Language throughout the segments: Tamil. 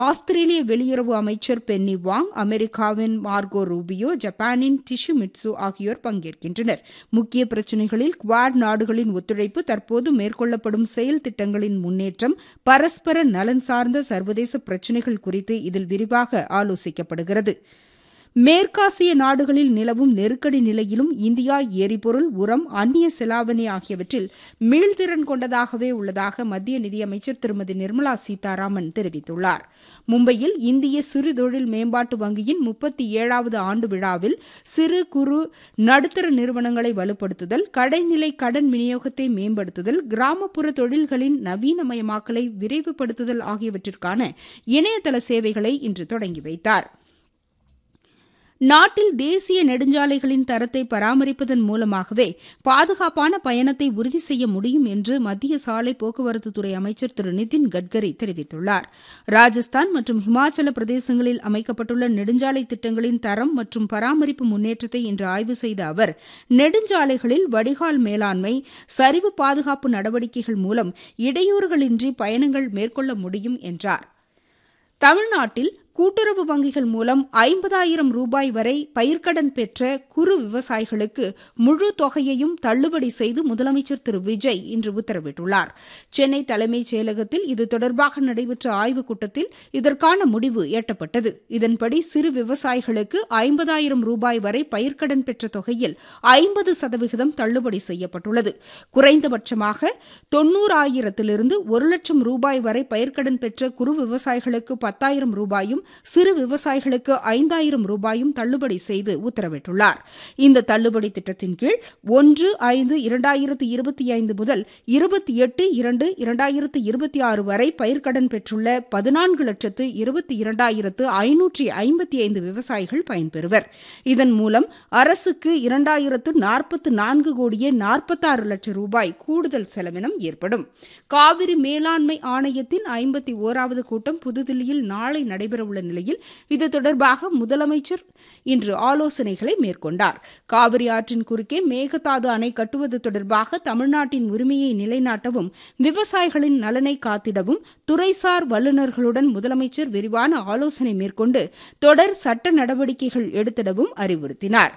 ஆஸ்திரேலிய வெளியுறவு அமைச்சர் பென்னி வாங் அமெரிக்காவின் மார்கோ ரூபியோ ஜப்பானின் டிஷுமிட்சு ஆகியோர் பங்கேற்கின்றனர் முக்கிய பிரச்சினைகளில் குவாட் நாடுகளின் ஒத்துழைப்பு தற்போது மேற்கொள்ளப்படும் செயல் திட்டங்களின் முன்னேற்றம் பரஸ்பர நலன் சார்ந்த சர்வதேச பிரச்சினைகள் குறித்து இதில் விரிவாக ஆலோசிக்கப்படுகிறது மேற்காசிய நாடுகளில் நிலவும் நெருக்கடி நிலையிலும் இந்தியா எரிபொருள் உரம் அந்நிய செலாவணி ஆகியவற்றில் மீள்திறன் கொண்டதாகவே உள்ளதாக மத்திய நிதியமைச்சர் திருமதி நிர்மலா சீதாராமன் தெரிவித்துள்ளார் மும்பையில் இந்திய சிறு தொழில் மேம்பாட்டு வங்கியின் முப்பத்தி ஏழாவது ஆண்டு விழாவில் சிறு குறு நடுத்தர நிறுவனங்களை வலுப்படுத்துதல் கடைநிலை கடன் விநியோகத்தை மேம்படுத்துதல் கிராமப்புற தொழில்களின் நவீனமயமாக்கலை விரைவுபடுத்துதல் ஆகியவற்றிற்கான இணையதள சேவைகளை இன்று தொடங்கி வைத்தாா் நாட்டில் தேசிய நெடுஞ்சாலைகளின் தரத்தை பராமரிப்பதன் மூலமாகவே பாதுகாப்பான பயணத்தை உறுதி செய்ய முடியும் என்று மத்திய சாலை போக்குவரத்துத்துறை அமைச்சர் திரு நிதின் கட்கரி தெரிவித்துள்ளார் ராஜஸ்தான் மற்றும் ஹிமாச்சல பிரதேசங்களில் அமைக்கப்பட்டுள்ள நெடுஞ்சாலை திட்டங்களின் தரம் மற்றும் பராமரிப்பு முன்னேற்றத்தை இன்று ஆய்வு செய்த அவர் நெடுஞ்சாலைகளில் வடிகால் மேலாண்மை சரிவு பாதுகாப்பு நடவடிக்கைகள் மூலம் இடையூறுகளின்றி பயணங்கள் மேற்கொள்ள முடியும் என்றார் தமிழ்நாட்டில் கூட்டுறவு வங்கிகள் மூலம் ஐம்பதாயிரம் ரூபாய் வரை பயிர்க்கடன் பெற்ற குறு விவசாயிகளுக்கு முழு தொகையையும் தள்ளுபடி செய்து முதலமைச்சர் திரு விஜய் இன்று உத்தரவிட்டுள்ளார் சென்னை தலைமைச் செயலகத்தில் இது தொடர்பாக நடைபெற்ற ஆய்வுக் கூட்டத்தில் இதற்கான முடிவு எட்டப்பட்டது இதன்படி சிறு விவசாயிகளுக்கு ஐம்பதாயிரம் ரூபாய் வரை பயிர்க்கடன் பெற்ற தொகையில் ஐம்பது சதவிகிதம் தள்ளுபடி செய்யப்பட்டுள்ளது குறைந்தபட்சமாக தொன்னூறாயிரத்திலிருந்து ஒரு லட்சம் ரூபாய் வரை பயிர்க்கடன் பெற்ற குறு விவசாயிகளுக்கு பத்தாயிரம் ரூபாயும் சிறு விவசாயிகளுக்கு ஐந்தாயிரம் ரூபாயும் தள்ளுபடி செய்து உத்தரவிட்டுள்ளார் இந்த தள்ளுபடி திட்டத்தின் கீழ் ஒன்று ஐந்து இரண்டாயிரத்து இருபத்தி ஐந்து முதல் இருபத்தி எட்டு இரண்டு இரண்டாயிரத்து இருபத்தி ஆறு வரை பயிர்க்கடன் பெற்றுள்ள பதினான்கு லட்சத்து இருபத்தி இரண்டாயிரத்து ஐநூற்றி ஐம்பத்தி ஐந்து விவசாயிகள் பயன்பெறுவர் இதன் மூலம் அரசுக்கு இரண்டாயிரத்து நாற்பத்து நான்கு கோடியே நாற்பத்தாறு லட்சம் ரூபாய் கூடுதல் செலவினம் ஏற்படும் காவிரி மேலாண்மை ஆணையத்தின் ஐம்பத்தி ஓராவது கூட்டம் புதுதில்லியில் நாளை நடைபெறவுள்ள நிலையில் இது தொடர்பாக முதலமைச்சர் இன்று ஆலோசனைகளை மேற்கொண்டார் காவிரி ஆற்றின் குறுக்கே மேகதாது அணை கட்டுவது தொடர்பாக தமிழ்நாட்டின் உரிமையை நிலைநாட்டவும் விவசாயிகளின் நலனை காத்திடவும் துறைசார் வல்லுநர்களுடன் முதலமைச்சர் விரிவான ஆலோசனை மேற்கொண்டு தொடர் சட்ட நடவடிக்கைகள் எடுத்திடவும் அறிவுறுத்தினார்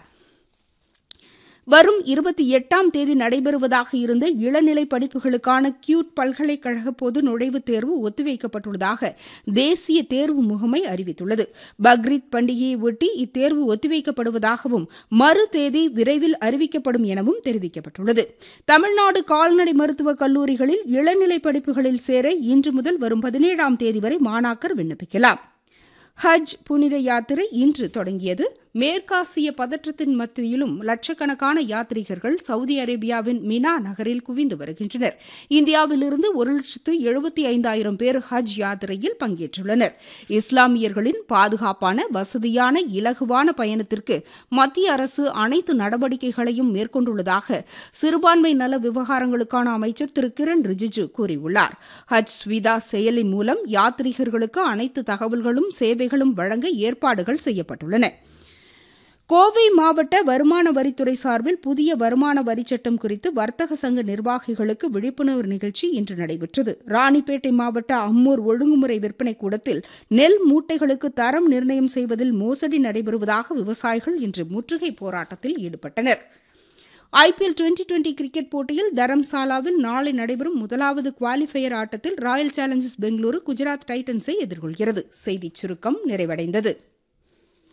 வரும் இருபத்தி எட்டாம் தேதி நடைபெறுவதாக இருந்த இளநிலை படிப்புகளுக்கான கியூட் பல்கலைக்கழக பொது நுழைவுத் தேர்வு ஒத்திவைக்கப்பட்டுள்ளதாக தேசிய தேர்வு முகமை அறிவித்துள்ளது பக்ரீத் பண்டிகையை ஒட்டி இத்தேர்வு ஒத்திவைக்கப்படுவதாகவும் மறு தேதி விரைவில் அறிவிக்கப்படும் எனவும் தெரிவிக்கப்பட்டுள்ளது தமிழ்நாடு கால்நடை மருத்துவக் கல்லூரிகளில் இளநிலை படிப்புகளில் சேர இன்று முதல் வரும் பதினேழாம் தேதி வரை மாணாக்கர் விண்ணப்பிக்கலாம் ஹஜ் புனித யாத்திரை இன்று தொடங்கியது மேற்காசிய பதற்றத்தின் மத்தியிலும் லட்சக்கணக்கான யாத்ரீகர்கள் சவுதி அரேபியாவின் மினா நகரில் குவிந்து வருகின்றனர் இந்தியாவிலிருந்து ஒரு லட்சத்து எழுபத்தி ஐந்தாயிரம் பேர் ஹஜ் யாத்திரையில் பங்கேற்றுள்ளனர் இஸ்லாமியர்களின் பாதுகாப்பான வசதியான இலகுவான பயணத்திற்கு மத்திய அரசு அனைத்து நடவடிக்கைகளையும் மேற்கொண்டுள்ளதாக சிறுபான்மை நல விவகாரங்களுக்கான அமைச்சர் திரு கிரண் ரிஜிஜு கூறியுள்ளார் ஹஜ் ஸ்விதா செயலி மூலம் யாத்ரீகர்களுக்கு அனைத்து தகவல்களும் சேவைகளும் வழங்க ஏற்பாடுகள் செய்யப்பட்டுள்ளன கோவை மாவட்ட வருமான வரித்துறை சார்பில் புதிய வருமான வரிச் சட்டம் குறித்து வர்த்தக சங்க நிர்வாகிகளுக்கு விழிப்புணர்வு நிகழ்ச்சி இன்று நடைபெற்றது ராணிப்பேட்டை மாவட்ட அம்மூர் ஒழுங்குமுறை விற்பனை கூடத்தில் நெல் மூட்டைகளுக்கு தரம் நிர்ணயம் செய்வதில் மோசடி நடைபெறுவதாக விவசாயிகள் இன்று முற்றுகை போராட்டத்தில் ஈடுபட்டனர் ஐபிஎல் டுவெண்டி டுவெண்டி கிரிக்கெட் போட்டியில் தரம்சாலாவில் நாளை நடைபெறும் முதலாவது குவாலிஃபயர் ஆட்டத்தில் ராயல் சேலஞ்சர்ஸ் பெங்களூரு குஜராத் டைட்டன்ஸை எதிர்கொள்கிறது செய்திச் சுருக்கம் நிறைவடைந்தது